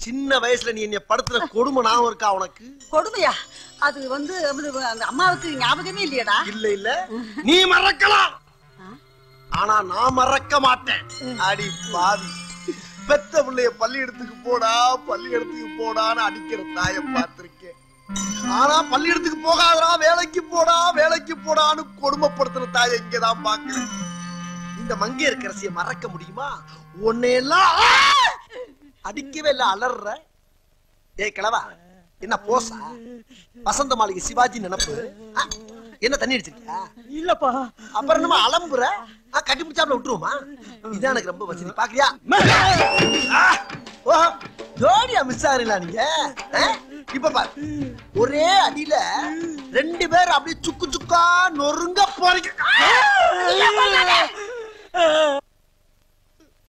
சின்ன வயசுல நீ என்னை படுத்துற கொடுமை ஞாபகம் இருக்கா உனக்கு கொடுமையா அது வந்து அது அந்த அம்மாவுக்கு ஞாபகமே இல்லையடா இல்ல இல்ல நீ மறக்கலாம் ஆனா நான் மறக்க மாட்டேன் அடி பாவி பெத்த பிள்ளைய பள்ளியிடத்துக்கு போடா பள்ளியிடத்துக்கு போடான்னு அடிக்கிற தாயை பார்த்திருக்கேன் ஆனா பள்ளியிடத்துக்கு போகாதடா வேலைக்கு போடா வேலைக்கு போடான்னு கொடுமைப்படுத்துற தாயை இங்கதான் பாக்குறேன் இந்த மங்கையர்க்கரசிய மறக்க முடியுமா உன்னையெல்லாம் ஆ! அடிக்கவே இல்ல அலற ஏய் கிழவா என்ன போசா வசந்த மாளிகை சிவாஜி நினைப்பு ஆ, என்ன தண்ணி அடிச்சிருக்கியா இல்லப்பா அப்புறம் என்னமா அலம்புற ஆ, கட்டி பிடிச்சாப்ல விட்டுருவோமா இதான் எனக்கு ரொம்ப வசதி பாக்குறியா ஆ, ஓ ஜோடியா மிஸ் ஆகுறீங்களா நீங்க ஆ? இப்ப பாரு ஒரே அடியில ரெண்டு பேரும் அப்படியே சுக்கு சுக்கா நொறுங்க போறீங்க